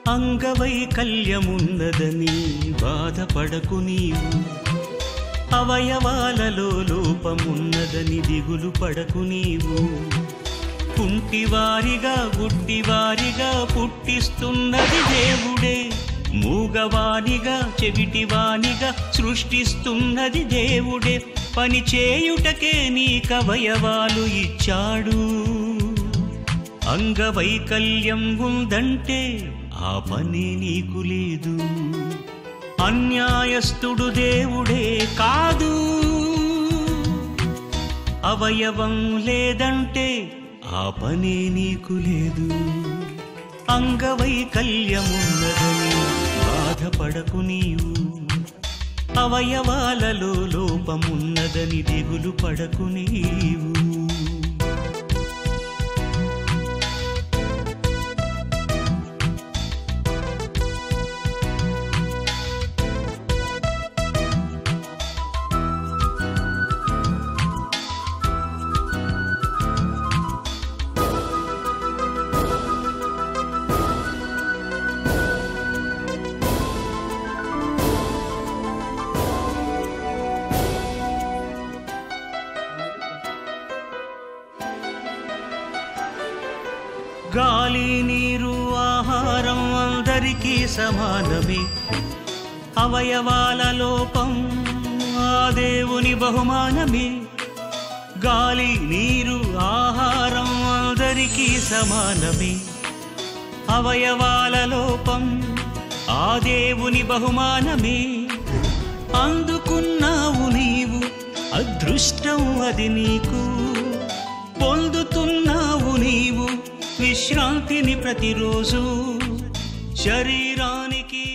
అంగవైకల్యమున్నదని బాధపడకు నీవు అవయవాలలో లోపమున్నదని దిగులు పడకు నీవు కుంటివారిగా గుడ్డివారిగా పుట్టిస్తున్నది దేవుడే మూగవానిగా చెవిటివానిగా సృష్టిస్తున్నది దేవుడే పని చేయుటకే నీకవయవాలు ఇచ్చాడు అంగవైకల్యం ఉందంటే ఆ పని నీకు లేదు అన్యాయస్తుడు దేవుడే కాదు అవయవం లేదంటే ఆ పని నీకు లేదు అంగవైకల్యమున్నదని బాధపడకు నీవు అవయవాలలో లోపమున్నదని దిగులు పడకు నీవు గాలి నీరు ఆహారం అందరికీ సమానమే అవయవాల లోపం ఆ దేవుని బహుమానమే గాలి నీరు ఆహారం అందరికీ సమానమే అవయవాల లోపం ఆ దేవుని బహుమానమే అందుకున్నావు నీవు అదృష్టం అది నీకు పొందుతున్నావు నీవు విశ్రాంతిని ప్రతిరోజు శరీరానికి